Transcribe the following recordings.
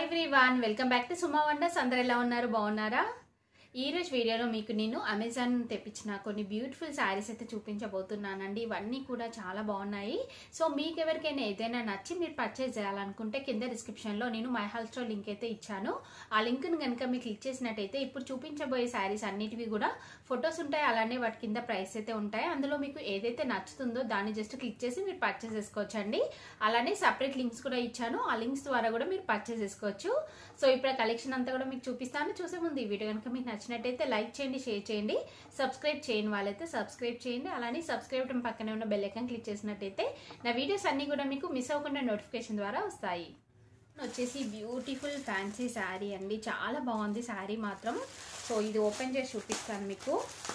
everyone welcome back to Suma wonders అందరు ఎలా ఉన్నారు బాగున్నారా ఈ రోజు వీడియోలో మీకు నేను అమెజాన్ తెప్పించిన కొన్ని బ్యూటిఫుల్ శారీస్ అయితే చూపించబోతున్నానండి ఇవన్నీ కూడా చాలా బాగున్నాయి సో మీకు ఎవరికైనా ఏదైనా నచ్చి మీరు పర్చేజ్ చేయాలనుకుంటే కింద డిస్క్రిప్షన్లో నేను మై హౌస్ స్టోర్ లింక్ అయితే ఇచ్చాను ఆ లింక్ని కనుక మీరు క్లిక్ చేసినట్టయితే ఇప్పుడు చూపించబోయే శారీస్ అన్నిటివి కూడా ఫొటోస్ ఉంటాయి అలానే వాటి కింద ప్రైస్ అయితే ఉంటాయి అందులో మీకు ఏదైతే నచ్చుతుందో దాన్ని జస్ట్ క్లిక్ చేసి మీరు పర్చేస్ చేసుకోవచ్చండి అలానే సపరేట్ లింక్స్ కూడా ఇచ్చాను ఆ లింక్స్ ద్వారా కూడా మీరు పర్చేస్ చేసుకోవచ్చు సో ఇప్పుడు ఆ కలెక్షన్ అంతా కూడా మీకు చూపిస్తాను చూసే ముందు ఈ వీడియో కనుక మీకు నచ్చినట్టయితే లైక్ చేయండి షేర్ చేయండి సబ్స్క్రైబ్ చేయని వాళ్ళైతే సబ్స్క్రైబ్ చేయండి అలానే సబ్స్క్రైబ్ బటన్ పక్కనే ఉన్న బెల్ ఐకాన్ క్లిక్ చేసినట్టయితే నా వీడియోస్ అన్ని కూడా మీకు మిస్ అవ్వకుండా నోటిఫికేషన్ ద్వారా వస్తాయి వచ్చేసి బ్యూటిఫుల్ ఫ్యాన్సీ శారీ అండి చాలా బాగుంది శారీ మాత్రం సో ఇది ఓపెన్ చేసి చూపిస్తాను మీకు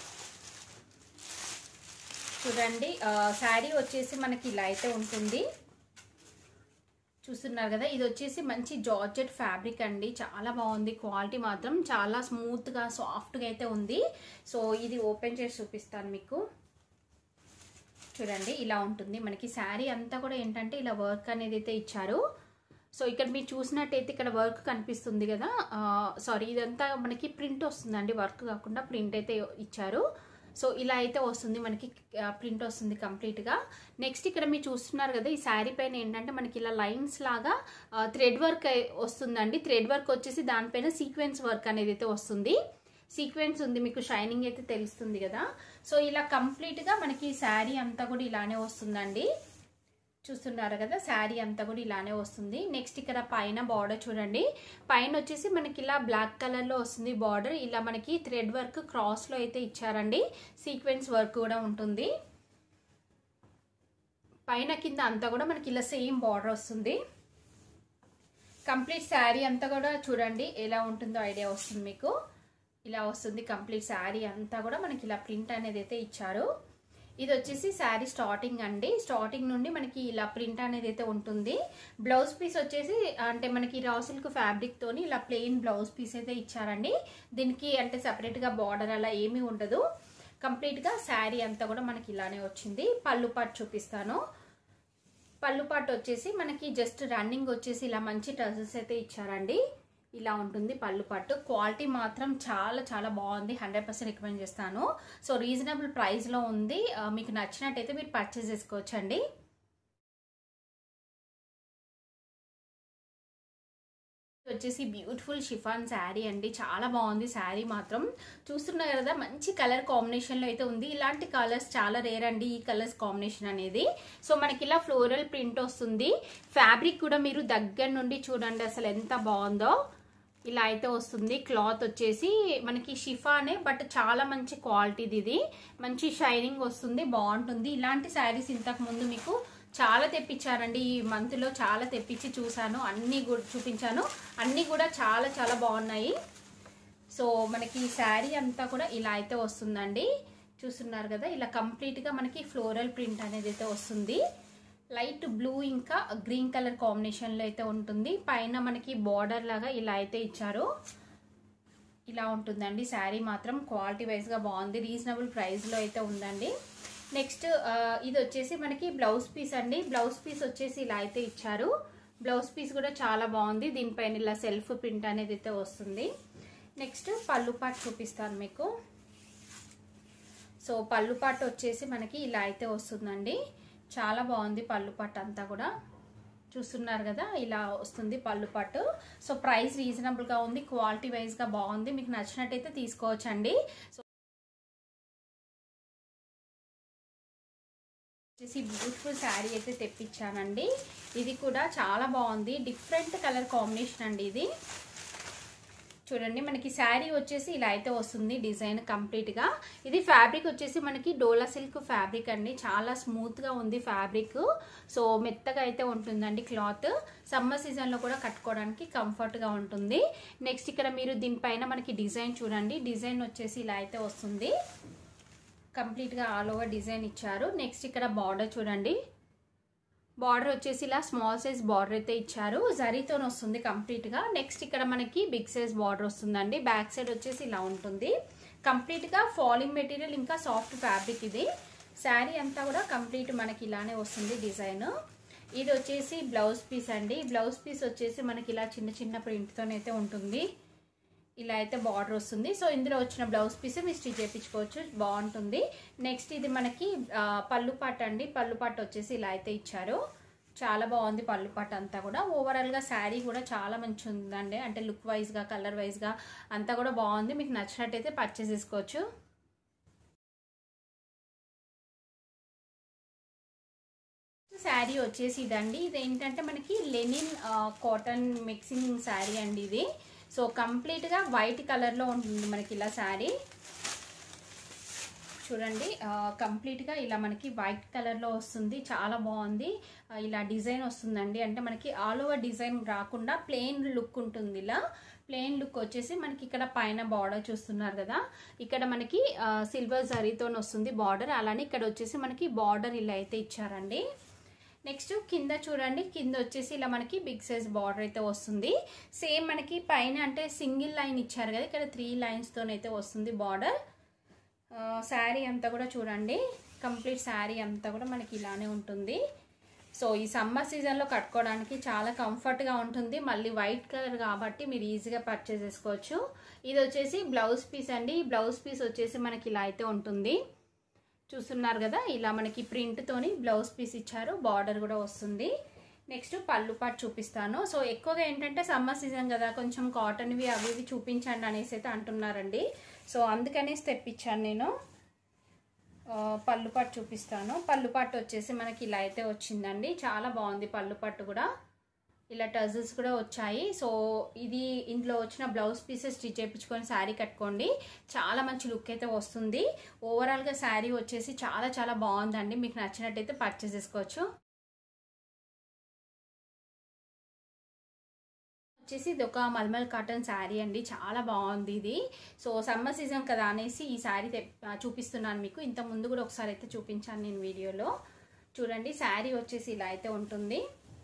చూడండి శారీ వచ్చేసి మనకి ఇలా అయితే ఉంటుంది చూస్తున్నారు కదా ఇది వచ్చేసి మంచి జార్జెట్ ఫ్యాబ్రిక్ అండి చాలా బాగుంది క్వాలిటీ మాత్రం చాలా స్మూత్గా సాఫ్ట్గా అయితే ఉంది సో ఇది ఓపెన్ చేసి చూపిస్తాను మీకు చూడండి ఇలా ఉంటుంది మనకి శారీ అంతా కూడా ఏంటంటే ఇలా వర్క్ అనేది అయితే ఇచ్చారు సో ఇక్కడ మీరు చూసినట్టయితే ఇక్కడ వర్క్ కనిపిస్తుంది కదా సారీ ఇదంతా మనకి ప్రింట్ వస్తుందండి వర్క్ కాకుండా ప్రింట్ అయితే ఇచ్చారు సో ఇలా అయితే వస్తుంది మనకి ప్రింట్ వస్తుంది కంప్లీట్గా నెక్స్ట్ ఇక్కడ మీరు చూస్తున్నారు కదా ఈ శారీ పైన ఏంటంటే మనకి ఇలా లైన్స్ లాగా థ్రెడ్ వర్క్ వస్తుందండి థ్రెడ్ వర్క్ వచ్చేసి దానిపైన సీక్వెన్స్ వర్క్ అనేది అయితే వస్తుంది సీక్వెన్స్ ఉంది మీకు షైనింగ్ అయితే తెలుస్తుంది కదా సో ఇలా కంప్లీట్గా మనకి శారీ అంతా కూడా ఇలానే వస్తుందండి చూస్తున్నారు కదా శారీ అంతా కూడా ఇలానే వస్తుంది నెక్స్ట్ ఇక్కడ పైన బార్డర్ చూడండి పైన వచ్చేసి మనకి ఇలా బ్లాక్ కలర్లో వస్తుంది బార్డర్ ఇలా మనకి థ్రెడ్ వర్క్ క్రాస్లో అయితే ఇచ్చారండి సీక్వెన్స్ వర్క్ కూడా ఉంటుంది పైన కింద అంతా కూడా మనకి ఇలా సేమ్ బార్డర్ వస్తుంది కంప్లీట్ శారీ అంతా కూడా చూడండి ఎలా ఉంటుందో ఐడియా వస్తుంది మీకు ఇలా వస్తుంది కంప్లీట్ శారీ అంతా కూడా మనకి ఇలా ప్రింట్ అనేది అయితే ఇచ్చారు ఇది వచ్చేసి శారీ స్టార్టింగ్ అండి స్టార్టింగ్ నుండి మనకి ఇలా ప్రింట్ అనేది అయితే ఉంటుంది బ్లౌజ్ పీస్ వచ్చేసి అంటే మనకి రా సిల్క్ ఫ్యాబ్రిక్ తోని ఇలా ప్లెయిన్ బ్లౌజ్ పీస్ అయితే ఇచ్చారండి దీనికి అంటే సపరేట్గా బార్డర్ అలా ఏమీ ఉండదు కంప్లీట్గా శారీ అంతా కూడా మనకి ఇలానే వచ్చింది పళ్ళు పాటు చూపిస్తాను పళ్ళు పాటు వచ్చేసి మనకి జస్ట్ రన్నింగ్ వచ్చేసి ఇలా మంచి టజల్స్ అయితే ఇచ్చారండి ఇలా ఉంటుంది పళ్ళు పట్టు క్వాలిటీ మాత్రం చాలా చాలా బాగుంది హండ్రెడ్ పర్సెంట్ రికమెండ్ చేస్తాను సో రీజనబుల్ ప్రైస్లో ఉంది మీకు నచ్చినట్టయితే మీరు పర్చేస్ చేసుకోవచ్చండి వచ్చేసి బ్యూటిఫుల్ షిఫాన్ శారీ అండి చాలా బాగుంది శారీ మాత్రం చూస్తున్నారు కదా మంచి కలర్ కాంబినేషన్లో అయితే ఉంది ఇలాంటి కలర్స్ చాలా రేర్ అండి ఈ కలర్స్ కాంబినేషన్ అనేది సో మనకి ఇలా ఫ్లోరల్ ప్రింట్ వస్తుంది ఫ్యాబ్రిక్ కూడా మీరు దగ్గర నుండి చూడండి అసలు ఎంత బాగుందో ఇలా అయితే వస్తుంది క్లాత్ వచ్చేసి మనకి షిఫానే బట్ చాలా మంచి క్వాలిటీది ఇది మంచి షైనింగ్ వస్తుంది బాగుంటుంది ఇలాంటి శారీస్ ఇంతకు ముందు మీకు చాలా తెప్పించారండి ఈ మంత్లో చాలా తెప్పించి చూశాను అన్నీ కూడా చూపించాను అన్నీ కూడా చాలా చాలా బాగున్నాయి సో మనకి ఈ శారీ అంతా కూడా ఇలా అయితే వస్తుందండి చూస్తున్నారు కదా ఇలా కంప్లీట్గా మనకి ఫ్లోరల్ ప్రింట్ అనేది అయితే వస్తుంది లైట్ బ్లూ ఇంకా గ్రీన్ కలర్ కాంబినేషన్లో అయితే ఉంటుంది పైన మనకి బార్డర్ లాగా ఇలా అయితే ఇచ్చారు ఇలా ఉంటుందండి శారీ మాత్రం క్వాలిటీ వైజ్గా బాగుంది రీజనబుల్ ప్రైస్లో అయితే ఉందండి నెక్స్ట్ ఇది వచ్చేసి మనకి బ్లౌజ్ పీస్ అండి బ్లౌజ్ పీస్ వచ్చేసి ఇలా అయితే ఇచ్చారు బ్లౌజ్ పీస్ కూడా చాలా బాగుంది దీనిపైన ఇలా సెల్ఫ్ ప్రింట్ అనేది అయితే వస్తుంది నెక్స్ట్ పళ్ళు పాటు చూపిస్తాను మీకు సో పళ్ళు పాటు వచ్చేసి మనకి ఇలా అయితే వస్తుందండి చాలా బాగుంది పళ్ళు పట్టు అంతా కూడా చూస్తున్నారు కదా ఇలా వస్తుంది పళ్ళు పట్టు సో ప్రైస్ రీజనబుల్గా ఉంది క్వాలిటీ వైజ్గా బాగుంది మీకు నచ్చినట్టయితే తీసుకోవచ్చండి సో వచ్చేసి బ్యూటిఫుల్ శారీ అయితే తెప్పించానండి ఇది కూడా చాలా బాగుంది డిఫరెంట్ కలర్ కాంబినేషన్ అండి ఇది చూడండి మనకి శారీ వచ్చేసి ఇలా అయితే వస్తుంది డిజైన్ కంప్లీట్గా ఇది ఫ్యాబ్రిక్ వచ్చేసి మనకి డోలా సిల్క్ ఫ్యాబ్రిక్ అండి చాలా స్మూత్గా ఉంది ఫ్యాబ్రిక్ సో మెత్తగా అయితే ఉంటుందండి క్లాత్ సమ్మర్ సీజన్లో కూడా కట్టుకోవడానికి కంఫర్ట్గా ఉంటుంది నెక్స్ట్ ఇక్కడ మీరు దీనిపైన మనకి డిజైన్ చూడండి డిజైన్ వచ్చేసి ఇలా అయితే వస్తుంది కంప్లీట్గా ఆల్ ఓవర్ డిజైన్ ఇచ్చారు నెక్స్ట్ ఇక్కడ బార్డర్ చూడండి బార్డర్ వచ్చేసి ఇలా స్మాల్ సైజ్ బార్డర్ అయితే ఇచ్చారు జరీతో వస్తుంది కంప్లీట్గా నెక్స్ట్ ఇక్కడ మనకి బిగ్ సైజ్ బార్డర్ వస్తుందండి బ్యాక్ సైడ్ వచ్చేసి ఇలా ఉంటుంది కంప్లీట్గా ఫాలింగ్ మెటీరియల్ ఇంకా సాఫ్ట్ ఫ్యాబ్రిక్ ఇది శారీ అంతా కూడా కంప్లీట్ మనకి ఇలానే వస్తుంది డిజైన్ ఇది వచ్చేసి బ్లౌజ్ పీస్ అండి బ్లౌజ్ పీస్ వచ్చేసి మనకి ఇలా చిన్న చిన్న ప్రింట్తోనైతే ఉంటుంది ఇలా అయితే బార్డర్ వస్తుంది సో ఇందులో వచ్చిన బ్లౌజ్ పీస్ మీరు స్టిచ్ చేయించుకోవచ్చు బాగుంటుంది నెక్స్ట్ ఇది మనకి ఆ, పళ్ళు పాట అండి పళ్ళు పాట వచ్చేసి ఇలా అయితే ఇచ్చారు చాలా బాగుంది పళ్ళు పాట అంతా కూడా ఓవరాల్గా శారీ కూడా చాలా మంచి ఉందండి అంటే లుక్ వైజ్గా కలర్ వైజ్గా అంతా కూడా బాగుంది మీకు నచ్చినట్టయితే పర్చేస్ చేసుకోవచ్చు శారీ వచ్చేసి ఇదండి ఇది ఏంటంటే మనకి లెనిన్ కాటన్ మిక్సింగ్ శారీ అండి ఇది సో కంప్లీట్గా వైట్ కలర్లో ఉంటుంది మనకి ఇలా శారీ చూడండి కంప్లీట్గా ఇలా మనకి వైట్ కలర్లో వస్తుంది చాలా బాగుంది ఆ, ఇలా డిజైన్ వస్తుందండి అంటే మనకి ఆల్ ఓవర్ డిజైన్ రాకుండా ప్లెయిన్ లుక్ ఉంటుంది ఇలా ప్లెయిన్ లుక్ వచ్చేసి మనకి ఇక్కడ పైన బార్డర్ చూస్తున్నారు కదా ఇక్కడ మనకి సిల్వర్ జరీతో వస్తుంది బార్డర్ అలానే ఇక్కడ వచ్చేసి మనకి బార్డర్ ఇలా అయితే ఇచ్చారండి నెక్స్ట్ కింద చూడండి కింద వచ్చేసి ఇలా మనకి బిగ్ సైజ్ బార్డర్ అయితే వస్తుంది సేమ్ మనకి పైన అంటే సింగిల్ లైన్ ఇచ్చారు కదా ఇక్కడ త్రీ లైన్స్తోనైతే వస్తుంది బార్డర్ శారీ అంతా కూడా చూడండి కంప్లీట్ శారీ అంతా కూడా మనకి ఇలానే ఉంటుంది సో ఈ సమ్మర్ సీజన్లో కట్టుకోవడానికి చాలా కంఫర్ట్గా ఉంటుంది మళ్ళీ వైట్ కలర్ కాబట్టి మీరు ఈజీగా పర్చేస్ చేసుకోవచ్చు ఇది వచ్చేసి బ్లౌజ్ పీస్ అండి ఈ బ్లౌజ్ పీస్ వచ్చేసి మనకి ఇలా అయితే ఉంటుంది చూస్తున్నారు కదా ఇలా మనకి ప్రింట్తోని బ్లౌజ్ పీస్ ఇచ్చారు బార్డర్ కూడా వస్తుంది నెక్స్ట్ పళ్ళు పాటు చూపిస్తాను సో ఎక్కువగా ఏంటంటే సమ్మర్ సీజన్ కదా కొంచెం కాటన్వి అవి ఇవి చూపించండి అనేసి అయితే అంటున్నారండి సో అందుకనేసి తెప్పించాను నేను ఆ, పళ్ళు పట్టు చూపిస్తాను పళ్ళు పట్టు వచ్చేసి మనకి ఇలా అయితే వచ్చిందండి చాలా బాగుంది పళ్ళు పట్టు కూడా ఇలా టజల్స్ కూడా వచ్చాయి సో ఇది ఇంట్లో వచ్చిన బ్లౌజ్ పీసెస్ స్టిచ్ చేయించుకొని శారీ కట్టుకోండి చాలా మంచి లుక్ అయితే వస్తుంది ఓవరాల్గా శారీ వచ్చేసి చాలా చాలా బాగుందండి మీకు నచ్చినట్టయితే పర్చేస్ చేసుకోవచ్చు వచ్చేసి ఇది ఒక మల్మల్ కాటన్ శారీ అండి చాలా బాగుంది ఇది సో సమ్మర్ సీజన్ కదా అనేసి ఈ శారీ తెప్- ఆ, చూపిస్తున్నాను మీకు ఇంత ముందు కూడా ఒకసారి అయితే చూపించాను నేను వీడియోలో చూడండి శారీ వచ్చేసి ఇలా అయితే ఉంటుంది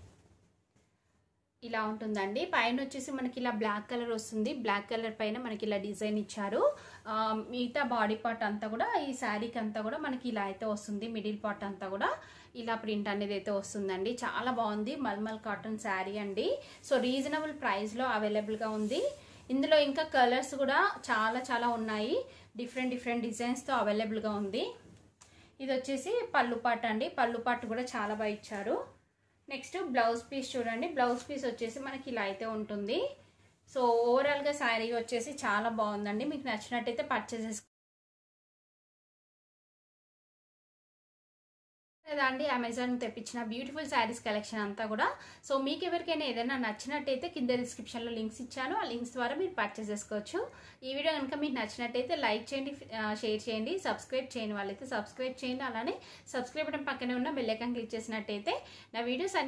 ఇలా ఉంటుందండి పైన వచ్చేసి మనకి ఇలా బ్లాక్ కలర్ వస్తుంది బ్లాక్ కలర్ పైన మనకి ఇలా డిజైన్ ఇచ్చారు ఆ, మిగతా బాడీ పార్ట్ అంతా కూడా ఈ శారీకి అంతా కూడా మనకి ఇలా అయితే వస్తుంది మిడిల్ పార్ట్ అంతా కూడా ఇలా ప్రింట్ అనేది అయితే వస్తుందండి చాలా బాగుంది మల్మల్ కాటన్ శారీ అండి సో రీజనబుల్ ప్రైస్లో అవైలబుల్గా ఉంది ఇందులో ఇంకా కలర్స్ కూడా చాలా చాలా ఉన్నాయి డిఫరెంట్ డిఫరెంట్ డిజైన్స్తో అవైలబుల్గా ఉంది ఇది వచ్చేసి పళ్ళు పాట అండి పళ్ళు పాటు కూడా చాలా బాగా ఇచ్చారు నెక్స్ట్ బ్లౌజ్ పీస్ చూడండి బ్లౌజ్ పీస్ వచ్చేసి మనకి ఇలా అయితే ఉంటుంది సో ఓవరాల్గా శారీ వచ్చేసి చాలా బాగుందండి మీకు నచ్చినట్టయితే పర్చేస్ చేసుకో అండి అమెజాన్ తెప్పించిన బ్యూటిఫుల్ శారీస్ కలెక్షన్ అంతా కూడా సో మీకు ఎవరికైనా ఏదైనా నచ్చినట్టయితే కింద డిస్క్రిప్షన్లో లింక్స్ ఇచ్చాను ఆ లింక్స్ ద్వారా మీరు పర్చేస్ చేసుకోవచ్చు ఈ వీడియో కనుక మీకు నచ్చినట్టయితే లైక్ చేయండి ఆ, షేర్ చేయండి సబ్స్క్రైబ్ చేయని వాళ్ళైతే సబ్స్క్రైబ్ చేయండి అలానే సబ్స్క్రైబ్ బటన్ పక్కనే ఉన్న బెల్ ఐకాన్ క్లిక్ చేసినట్టయితే నా వీడియోస్ అన్ని